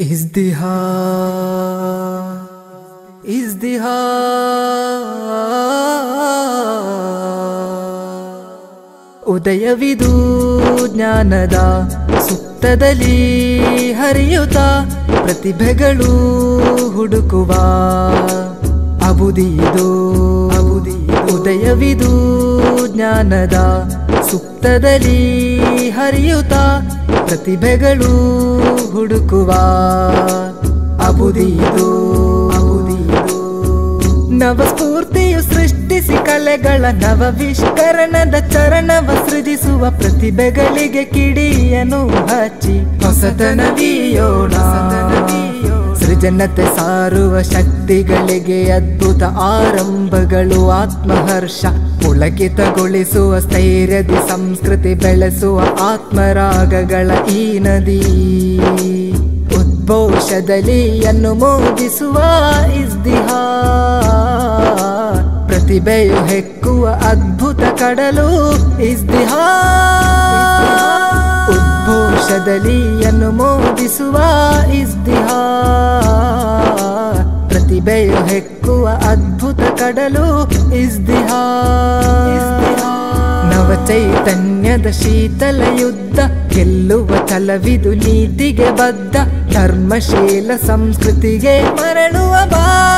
ازدهار ازدهار ಉದಯವಿದು ಜ್ಞಾನದ ಸುತ್ತದಲ್ಲಿ ಹರಿಯುತ್ತ ಪ್ರತಿಭೆಗಳು ಹುಡುಕುವ ಅಬುದಿದು ಅಬುದಿ ಉದಯವಿದು ಜ್ಞಾನದ ಸುತ್ತದಲ್ಲಿ ಹರಿಯುತ್ತ ಪ್ರತಿಭೆಗಳು ಹುಡುಕುವ ಅಬುದಿದು ಅಬುದಿದು ನವಸ್ಫೂರ್ತಿಯು ಸೃಷ್ಟಿಸಿ ಕಲೆಗಳ ನವವಿಷ್ಕರಣದ ಚರಣವ ಸೃಜಿಸುವ ಪ್ರತಿಭೆಗಳಿಗೆ ಕಿಡಿಯನು ಹಚ್ಚಿ ಹೊಸತನವಿಯೋಣ ಸೃಜನತೆ ಸಾರುವ ಶಕ್ತಿಗಳಿಗೆ ಅದ್ಭುತ ಆರಂಭಗಳು ಆತ್ಮಹರ್ಷ ಪುಳಕಿತಗೊಳಿಸುವ ಸ್ಥೈರ್ಯದಿ ಸಂಸ್ಕೃತಿ ಬೆಳೆಸುವ ಆತ್ಮರಾಗಗಳ ಈ ನದಿ ಉದ್ಘೋಷದಲ್ಲಿ ಅನುಮೋದಿಸುವ ಇಸ್ದಿಹಾರ್ ಪ್ರತಿಭೆಯು ಹೆಕ್ಕುವ ಅದ್ಭುತ ಕಡಲು ಇಸ್ದಿಹಾರ್ ಉದ್ಘೋಷದಲ್ಲಿ ಅನುಮೋದಿಸುವ ಇಸ್ದಿಹಾರ್ ಪ್ರತಿಭೆಯು ಹೆಕ್ಕುವ ಅದ್ಭುತ ಕಡಲು ಇಸ್ದಿಹಾರ್ ನವ ಚೈತನ್ಯದ ಶೀತಲ ಯುದ್ಧ ಗೆಲ್ಲುವ ಛಲವಿದು ನೀತಿಗೆ ಬದ್ಧ ಧರ್ಮಶೀಲ ಸಂಸ್ಕೃತಿಗೆ ಮರಳುವ ಬಾ